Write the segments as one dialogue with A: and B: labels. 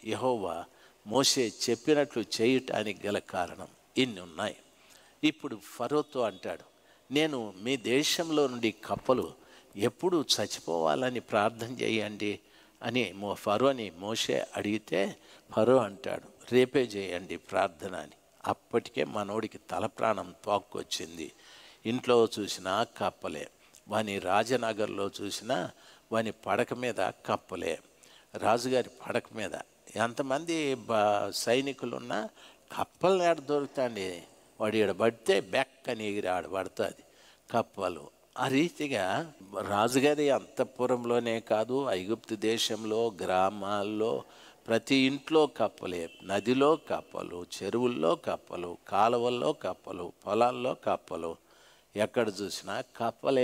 A: యహోవా మోసే చెప్పినట్లు చేయటానికి గల కారణం ఇన్ని ఉన్నాయి ఇప్పుడు ఫరోతో అంటాడు నేను మీ దేశంలో నుండి కప్పలు ఎప్పుడు చచ్చిపోవాలని ప్రార్థన చేయండి అని మో ఫరోని మోసే అడిగితే ఫరో అంటాడు రేపే చేయండి ప్రార్థన అని అప్పటికే మనోడికి తల ప్రాణం తోక్కొచ్చింది ఇంట్లో చూసినా కప్పలే వాని రాజనగర్లో చూసినా వాని పడక మీద కప్పలే రాజుగారి పడక మీద ఎంతమంది బ సైనికులు ఉన్నా కప్పలు ఏడ దొరుకుతాండి వాడు ఈడ పడితే బెక్ అని ఎగిరి ఆడ పడుతుంది కప్పలు ఆ రీతిగా రాజుగారి అంతఃపురంలోనే కాదు ఐగుప్తు దేశంలో గ్రామాల్లో ప్రతి ఇంట్లో కప్పలే నదిలో కప్పలు చెరువుల్లో కప్పలు కాలువల్లో కప్పలు పొలాల్లో కప్పలు ఎక్కడ చూసినా కప్పలే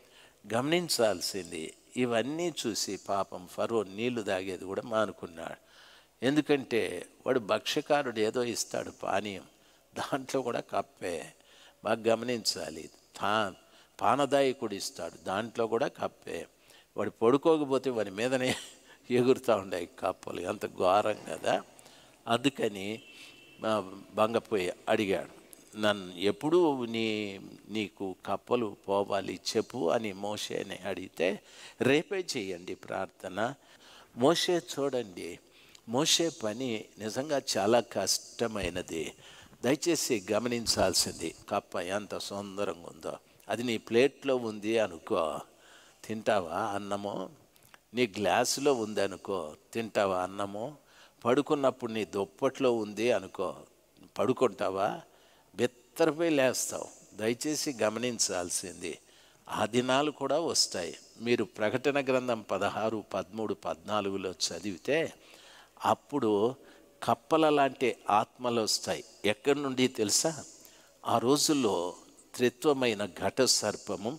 A: గమనించాల్సింది ఇవన్నీ చూసి పాపం ఫరో నీళ్లు తాగేది కూడా మానుకున్నాడు ఎందుకంటే వాడు భక్ష్యకారుడు ఏదో ఇస్తాడు పానీయం దాంట్లో కూడా కప్పే బాగా గమనించాలి తా పానదాయకుడు ఇస్తాడు దాంట్లో కూడా కప్పే వాడు పడుకోకపోతే వాడి మీదనే ఎగురుతూ ఉండాయి కప్పలు ఎంత ఘోరం కదా అందుకని ఆ, బంగపోయి అడిగాడు నన్ను ఎప్పుడు నీ నీకు కప్పలు పోవాలి చెప్పు అని మోషేని అడిగితే రేపే చేయండి ప్రార్థన మోషే చూడండి మోషే పని నిజంగా చాలా కష్టమైనది దయచేసి గమనించాల్సింది కప్ప ఎంత సుందరంగా ఉందో అది నీ ప్లేట్లో ఉంది అనుకో తింటావా అన్నము నీ గ్లాసులో ఉంది అనుకో తింటావా అన్నము పడుకున్నప్పుడు నీ దుప్పట్లో ఉంది అనుకో పడుకుంటావా బెత్తరపై లేస్తావు దయచేసి గమనించాల్సింది ఆ దినాలు కూడా వస్తాయి మీరు ప్రకటన గ్రంథం పదహారు పదమూడు పద్నాలుగులో చదివితే అప్పుడు కప్పల లాంటి ఆత్మలు వస్తాయి ఎక్కడి నుండి తెలుసా ఆ రోజుల్లో త్రిత్వమైన ఘట సర్పము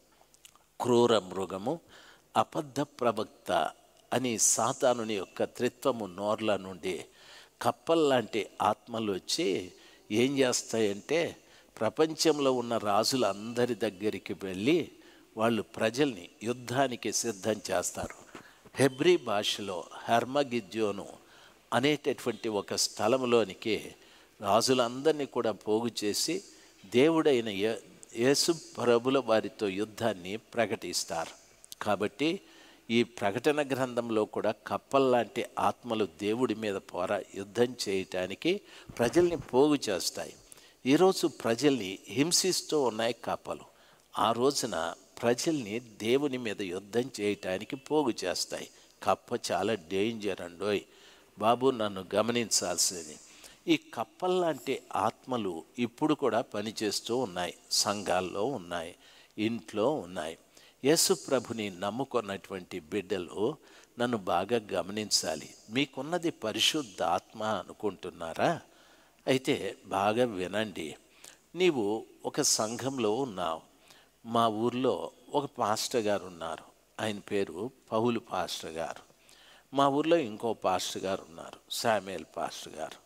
A: క్రూర మృగము అబద్ధ ప్రవక్త అని సాతానుని యొక్క త్రిత్వము నోర్ల నుండి కప్పల్లాంటి ఆత్మలు వచ్చి ఏం చేస్తాయంటే ప్రపంచంలో ఉన్న రాజులందరి దగ్గరికి వెళ్ళి వాళ్ళు ప్రజల్ని యుద్ధానికి సిద్ధం చేస్తారు హెబ్రీ భాషలో హెర్మగిద్యోను అనేటటువంటి ఒక స్థలంలోనికి రాజులందరినీ కూడా పోగు చేసి దేవుడైన య- యేసు ప్రభుల వారితో యుద్ధాన్ని ప్రకటిస్తారు కాబట్టి ఈ ప్రకటన గ్రంథంలో కూడా కప్పల్లాంటి ఆత్మలు దేవుడి మీద పోరా యుద్ధం చేయటానికి ప్రజల్ని పోగు చేస్తాయి ఈరోజు ప్రజల్ని హింసిస్తూ ఉన్నాయి కప్పలు ఆ రోజున ప్రజల్ని దేవుని మీద యుద్ధం చేయటానికి పోగు చేస్తాయి కప్ప చాలా డేంజర్ అండోయ్ బాబు నన్ను గమనించాల్సింది ఈ కప్పల్లాంటి ఆత్మలు ఇప్పుడు కూడా పనిచేస్తూ ఉన్నాయి సంఘాల్లో ఉన్నాయి ఇంట్లో ఉన్నాయి యేసు ప్రభుని నమ్ముకున్నటువంటి బిడ్డలు నన్ను బాగా గమనించాలి మీకున్నది పరిశుద్ధ ఆత్మ అనుకుంటున్నారా అయితే బాగా వినండి నీవు ఒక సంఘంలో ఉన్నావు మా ఊర్లో ఒక పాస్టర్ గారు ఉన్నారు ఆయన పేరు పౌలు పాస్టర్ గారు మా ఊర్లో ఇంకో పాస్టర్ గారు ఉన్నారు శామ్యుయల్ పాస్టర్ గారు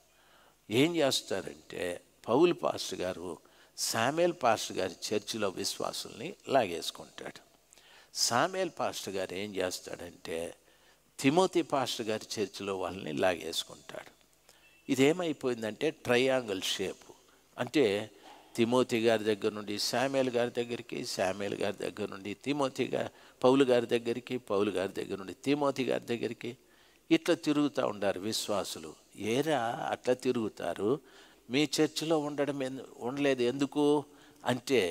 A: ఏం చేస్తారంటే పౌలు పాస్టర్ గారు శామ్యుయల్ పాస్టర్ గారి చర్చిలో విశ్వాసుల్ని లాగేసుకుంటాడు శామ్యుయల్ పాస్టర్ గారు ఏం చేస్తాడంటే తిమోతి పాస్టర్ గారి చర్చిలో వాళ్ళని లాగేసుకుంటాడు ఇదేమైపోయిందంటే ట్రయాంగిల్ షేప్ అంటే తిమోతి గారి దగ్గర నుండి శామ్యుయల్ గారి దగ్గరికి శామ్యుయల్ గారి దగ్గర నుండి తిమోతి గారి పౌలు గారి దగ్గరికి పౌలు గారి దగ్గర నుండి తిమోతి గారి దగ్గరికి ఇట్లా తిరుగుతూ ఉండారు విశ్వాసులు ఏరా అట్లా తిరుగుతారు మీ చర్చిలో ఉండడం ఎందు ఉండలేదు ఎందుకు అంటే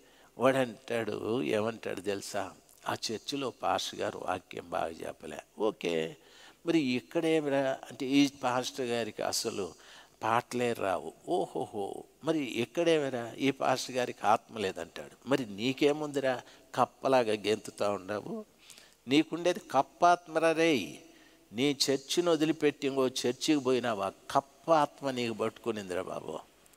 A: వాడంటాడు ఏమంటాడు తెలుసా ఆ చర్చిలో పాస్టర్ గారు వాక్యం బాగా చెప్పలే ఓకే మరి ఇక్కడేమిరా అంటే ఈ పాస్టర్ గారికి అసలు పాటలే రావు ఓహోహో మరి ఎక్కడేమిరా ఈ పాస్టర్ గారికి ఆత్మ లేదంటాడు మరి నీకేముందిరా కప్పలాగా గెంతుతా ఉండవు నీకుండేది కప్పాత్మరా రేయ్ నీ చర్చిని వదిలిపెట్టి ఇంకో చర్చికి పోయినావా కప్ప ఆత్మ నీకు పట్టుకునిందిరా బాబు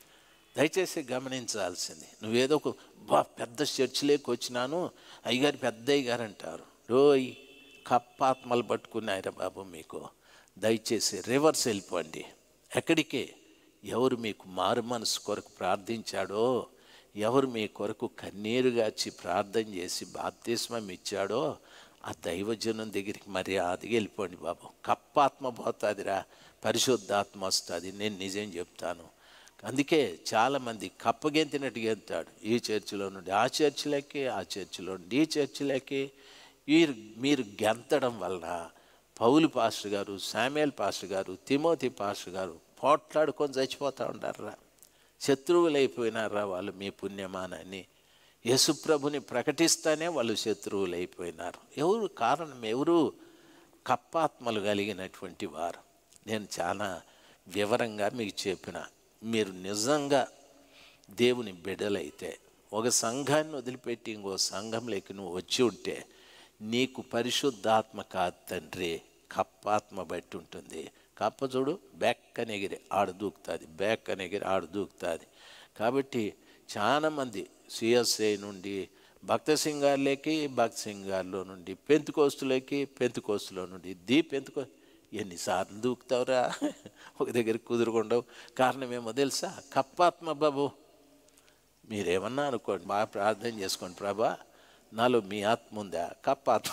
A: దయచేసి గమనించాల్సింది నువ్వేదో ఒక బా పెద్ద చర్చిలోకి వచ్చినాను అయ్యగారు పెద్ద అయ్యగారు అంటారు రోయ్ కప్పాత్మలు పట్టుకున్నాయిరా బాబు మీకు దయచేసి రివర్స్ వెళ్ళిపోండి ఎక్కడికి ఎవరు మీకు మారు మనసు కొరకు ప్రార్థించాడో ఎవరు మీ కొరకు కన్నీరుగాచి ప్రార్థన చేసి బాప్తిస్మం ఇచ్చాడో ఆ దైవజనం దగ్గరికి మరి అది వెళ్ళిపోండి బాబు కప్ప కప్పాత్మ పోతుందిరా పరిశుద్ధాత్మ వస్తుంది నేను నిజం చెప్తాను అందుకే చాలామంది కప్పగెంతినట్టు గెంతాడు ఈ చర్చిలో నుండి ఆ చర్చిలోకి ఆ చర్చిలో నుండి ఈ చర్చిలోకి మీరు మీరు గెంతడం వలన పౌలు పాస్టర్ గారు శామ్యుయల్ పాస్టర్ గారు తిమోతి పాస్టర్ గారు పోట్లాడుకొని చచ్చిపోతూ ఉంటారా శత్రువులు అయిపోయినారా వాళ్ళు మీ పుణ్యమానని యేసుప్రభుని ప్రకటిస్తానే వాళ్ళు శత్రువులు అయిపోయినారు ఎవరు కారణం ఎవరు కప్పాత్మలు కలిగినటువంటి వారు నేను చాలా వివరంగా మీకు చెప్పిన మీరు నిజంగా దేవుని బిడ్డలైతే ఒక సంఘాన్ని వదిలిపెట్టి ఇంకో సంఘంలోకి నువ్వు వచ్చి ఉంటే నీకు పరిశుద్ధాత్మ కాదు తండ్రి కప్పాత్మ బట్టి ఉంటుంది కప్ప చూడు బెక్కనెగిరి ఆడు దూకుతుంది బెక్కనెగిరి ఆడు దూకుతుంది కాబట్టి చాలామంది సిఎస్ఐ నుండి భక్త సింగార్లేకి భక్త సింగార్లో నుండి పెంతుకోస్తులోకి పెంతుకోస్తులో నుండి దీ పెంతుకో ఎన్నిసార్లు దూకుతావురా ఒక దగ్గర కుదురుకుండవు కారణం ఏమో తెలుసా కప్పాత్మ బాబు మీరేమన్నా అనుకోండి బాగా ప్రార్థన చేసుకోండి ప్రభా నాలో మీ ఆత్మ ఉందా కప్పాత్మ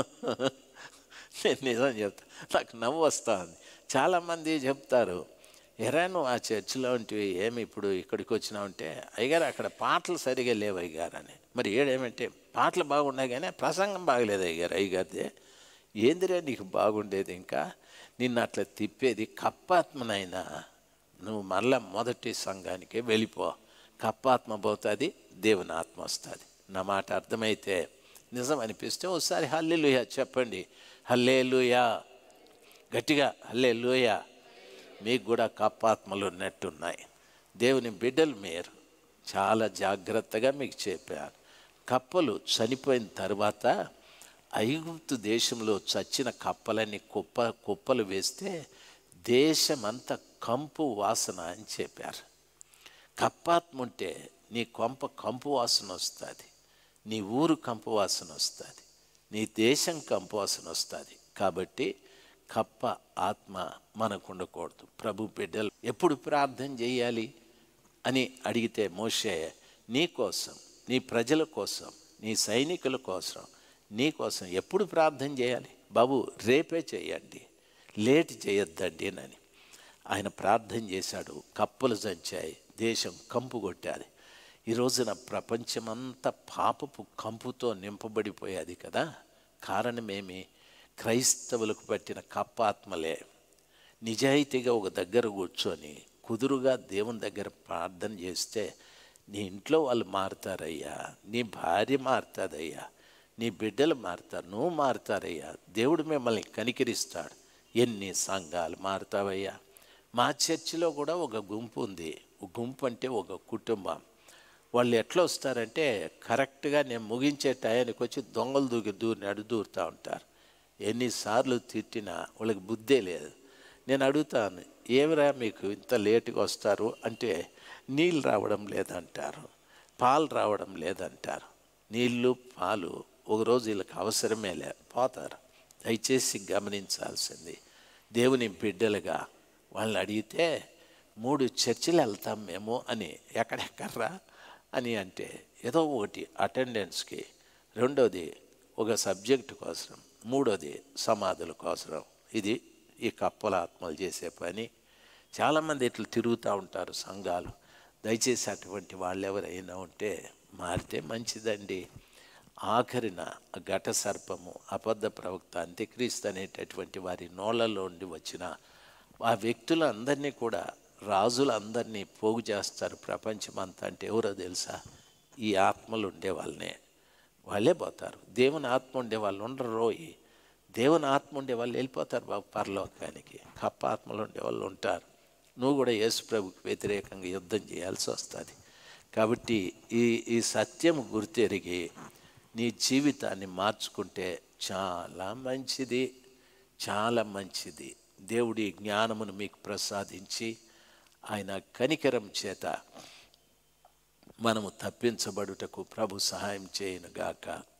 A: నేను నిజం చెప్తా నాకు నవ్వు వస్తుంది చాలామంది చెప్తారు ఎరా నువ్వు ఆ చర్చిలో ఉంటివి ఏమి ఇప్పుడు ఇక్కడికి వచ్చినావంటే అయ్యగారు అక్కడ పాటలు సరిగా లేవు అయ్యగారు అని మరి ఏడేమంటే పాటలు బాగున్నాయి కానీ ప్రసంగం బాగలేదు అయ్యగారు అయ్యగారిదే ఏందిరా నీకు బాగుండేది ఇంకా నిన్ను అట్లా తిప్పేది కప్పాత్మనైనా నువ్వు మళ్ళా మొదటి సంఘానికే వెళ్ళిపో కప్పాత్మ పోతుంది దేవుని ఆత్మ వస్తుంది నా మాట అర్థమైతే నిజం అనిపిస్తే ఒకసారి హల్లెలూయా చెప్పండి హల్లేలుయా గట్టిగా హల్లేలుయా మీకు కూడా కప్పాత్మలు ఉన్నట్టున్నాయి దేవుని బిడ్డలు మీరు చాలా జాగ్రత్తగా మీకు చెప్పాను కప్పలు చనిపోయిన తర్వాత ఐగుప్తు దేశంలో చచ్చిన కప్పలని కుప్ప కుప్పలు వేస్తే దేశమంతా కంపు వాసన అని చెప్పారు కప్పాత్మ ఉంటే నీ కొంప కంపు వాసన వస్తుంది నీ ఊరు కంపు వాసన వస్తుంది నీ దేశం కంపు వాసన వస్తుంది కాబట్టి కప్ప ఆత్మ మనకు ఉండకూడదు ప్రభు బిడ్డలు ఎప్పుడు ప్రార్థన చేయాలి అని అడిగితే మోషే నీ కోసం నీ ప్రజల కోసం నీ సైనికుల కోసం నీ కోసం ఎప్పుడు ప్రార్థన చేయాలి బాబు రేపే చేయండి లేట్ చేయొద్దండి అని ఆయన ప్రార్థన చేశాడు కప్పలు చంచాయి దేశం కంపు కొట్టాది ఈ రోజున ప్రపంచమంతా పాపపు కంపుతో నింపబడిపోయేది కదా కారణమేమి క్రైస్తవులకు పట్టిన కప్పాత్మలే నిజాయితీగా ఒక దగ్గర కూర్చొని కుదురుగా దేవుని దగ్గర ప్రార్థన చేస్తే నీ ఇంట్లో వాళ్ళు మారుతారయ్యా నీ భార్య మారుతుందయ్యా నీ బిడ్డలు మారుతారు నువ్వు మారుతారయ్యా దేవుడు మిమ్మల్ని కనికరిస్తాడు ఎన్ని సంఘాలు మారుతావయ్యా మా చర్చిలో కూడా ఒక గుంపు ఉంది ఒక గుంపు అంటే ఒక కుటుంబం వాళ్ళు ఎట్లా వస్తారంటే కరెక్ట్గా నేను ముగించే టయానికి వచ్చి దొంగలు దూకి దూరిని అడు దూరుతూ ఉంటారు ఎన్నిసార్లు తిట్టినా వాళ్ళకి బుద్ధే లేదు నేను అడుగుతాను ఏమిరా మీకు ఇంత లేటుగా వస్తారు అంటే నీళ్ళు రావడం లేదంటారు పాలు రావడం లేదంటారు నీళ్ళు పాలు ఒకరోజు వీళ్ళకి అవసరమే లే పోతారు దయచేసి గమనించాల్సింది దేవుని బిడ్డలుగా వాళ్ళని అడిగితే మూడు చర్చిలు వెళ్తాం మేము అని ఎక్కడెక్కర్రా అని అంటే ఏదో ఒకటి అటెండెన్స్కి రెండోది ఒక సబ్జెక్టు కోసం మూడోది సమాధుల కోసం ఇది ఈ కప్పల ఆత్మలు చేసే పని చాలామంది ఇట్లా తిరుగుతూ ఉంటారు సంఘాలు దయచేసి అటువంటి వాళ్ళు ఎవరైనా ఉంటే మారితే మంచిదండి ఆఖరిన ఘట సర్పము అబద్ధ ప్రవక్త అంత్యక్రీస్తు అనేటటువంటి వారి నోళ్ళలో ఉండి వచ్చిన ఆ వ్యక్తులందరినీ కూడా రాజులందరినీ పోగు చేస్తారు ప్రపంచమంతా అంటే ఎవరో తెలుసా ఈ ఆత్మలు ఉండే వాళ్ళనే వాళ్ళే పోతారు దేవుని ఆత్మ ఉండే వాళ్ళు ఉండరు రోయి దేవుని ఆత్మ ఉండే వాళ్ళు వెళ్ళిపోతారు బాబు పరలోకానికి కప్ప ఆత్మలు ఉండే వాళ్ళు ఉంటారు నువ్వు కూడా యేసు ప్రభుకి వ్యతిరేకంగా యుద్ధం చేయాల్సి వస్తుంది కాబట్టి ఈ ఈ సత్యం గుర్తెరిగి నీ జీవితాన్ని మార్చుకుంటే చాలా మంచిది చాలా మంచిది దేవుడి జ్ఞానమును మీకు ప్రసాదించి ఆయన కనికరం చేత మనము తప్పించబడుటకు ప్రభు సహాయం చేయనుగాక